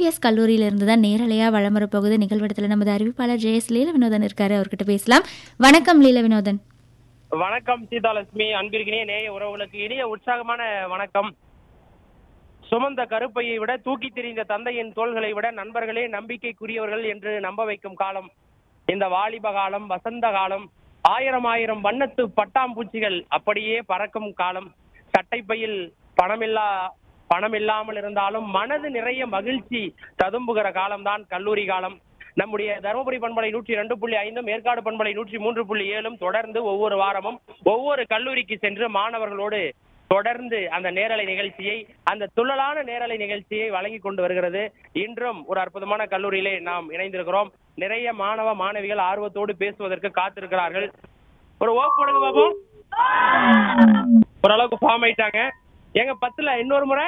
IPS கல்லூரியிலிருந்து தான் நேரலையாக வளம் வரப்போகுது நிகழ்விடத்தில் நமது அறிவிப்பாளர் ஜெயஸ் லீல வினோதன் இருக்காரு அவர்கிட்ட பேசலாம் வணக்கம் லீல வினோதன் வணக்கம் சீதாலட்சுமி அன்பிற்கினிய நேய உறவுகளுக்கு இனிய உற்சாகமான வணக்கம் சுமந்த கருப்பையை விட தூக்கி திரிந்த தந்தையின் தோள்களை விட நண்பர்களே நம்பிக்கைக்குரியவர்கள் என்று நம்ப வைக்கும் காலம் இந்த வாலிப காலம் வசந்த காலம் ஆயிரம் ஆயிரம் வண்ணத்து பட்டாம்பூச்சிகள் அப்படியே பறக்கும் காலம் சட்டைப்பையில் பணமில்லா பணம் இல்லாமல் இருந்தாலும் மனது நிறைய மகிழ்ச்சி ததும்புகிற காலம்தான் கல்லூரி காலம் நம்முடைய தருமபுரி பண்பலை நூற்றி ரெண்டு புள்ளி ஐந்தும் ஏற்காடு பண்பலை நூற்றி மூன்று புள்ளி ஏழும் தொடர்ந்து ஒவ்வொரு வாரமும் ஒவ்வொரு கல்லூரிக்கு சென்று மாணவர்களோடு தொடர்ந்து அந்த நேரலை நிகழ்ச்சியை அந்த துள்ளலான நேரலை நிகழ்ச்சியை வழங்கி கொண்டு வருகிறது இன்றும் ஒரு அற்புதமான கல்லூரியிலே நாம் இணைந்திருக்கிறோம் நிறைய மாணவ மாணவிகள் ஆர்வத்தோடு பேசுவதற்கு காத்திருக்கிறார்கள் ஒரு ஓப் போடுங்க பாப்போம் ஓரளவுக்கு ஃபார்ம் ஆயிட்டாங்க எங்க பத்துல இன்னொரு முறை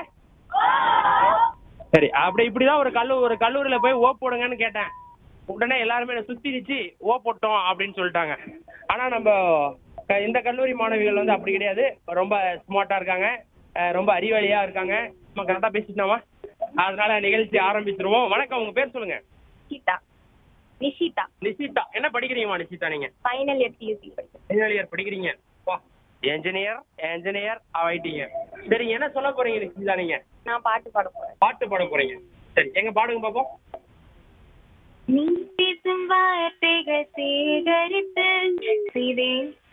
சரி அப்படி இப்படிதான் ஒரு கல்லூ ஒரு கல்லூரியில போய் ஓ போடுங்கன்னு கேட்டேன் உடனே எல்லாருமே என்னை சுத்தி நிச்சு ஓ போட்டோம் அப்படின்னு சொல்லிட்டாங்க ஆனா நம்ம அஹ், இந்த கல்லூரி மாணவிகள் வந்து அப்படி கிடையாது ரொம்ப ஸ்மார்ட்டா இருக்காங்க அஹ், ரொம்ப அறிவாளியா இருக்காங்க நம்ம கரெக்டா பேசிட்டோமா அதனால நிகழ்ச்சி ஆரம்பிச்சிருவோம் வணக்கம் உங்க பேர் சொல்லுங்க நிஷிதா நிஷிதா நிஷிதா என்ன படிக்கிறீங்கம்மா நிஷிதா நீங்க ஃபைனல் இயர் பியூசி படிக்கிறேன் ஃபைனல் இயர் படிக்கிறீங்க வா என்ஜினியர் என்ஜினியர் ஆயிட்டீங்க சரி என்ன சொல்ல போறீங்க நிஷிதா நீங்க நான் பாட்டு பாட போறேன் பாட்டு பாட போறீங்க சரி எங்க பாடுங்க பாப்போம் நீ பேசும் வார்த்தைகள் சேகரித்து செய்தேன்